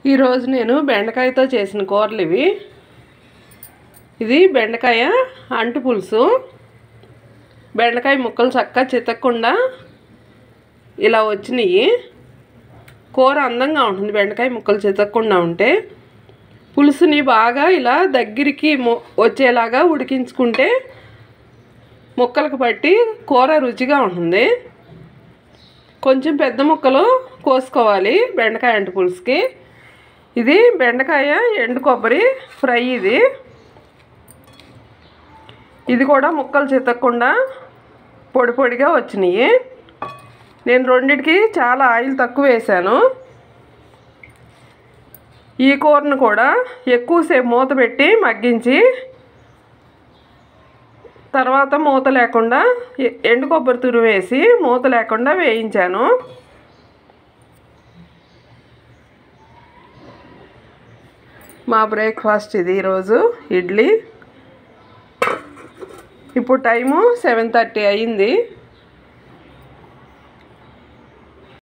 ఈరోజు నేను బెండకాయతో చేసిన కూరలు ఇవి ఇది బెండకాయ అంటు పులుసు బెండకాయ ముక్కలు చక్కగా చితక్కుండా ఇలా వచ్చినాయి కూర అందంగా ఉంటుంది బెండకాయ ముక్కలు చితక్కుండా ఉంటే పులుసుని బాగా ఇలా దగ్గరికి మొ వచ్చేలాగా ఉడికించుకుంటే ముక్కలకు పట్టి కూర రుచిగా ఉంటుంది కొంచెం పెద్ద ముక్కలు కోసుకోవాలి బెండకాయ అంటు పులుసుకి ఇది బెండకాయ ఎండు కొబ్బరి ఫ్రై ఇది ఇది కూడా ముక్కలు చితకకుండా పొడి పొడిగా వచ్చినాయి నేను రెండిటికి చాలా ఆయిల్ తక్కువ వేసాను ఈ కూరను కూడా ఎక్కువసేపు మూత పెట్టి మగ్గించి తర్వాత మూత లేకుండా ఎ- ఎండు కొబ్బరి తురుము వేసి మూత లేకుండా వేయించాను మా బ్రేక్ఫాస్ట్ ఇది ఈరోజు ఇడ్లీ ఇప్పుడు టైము సెవెన్ థర్టీ అయింది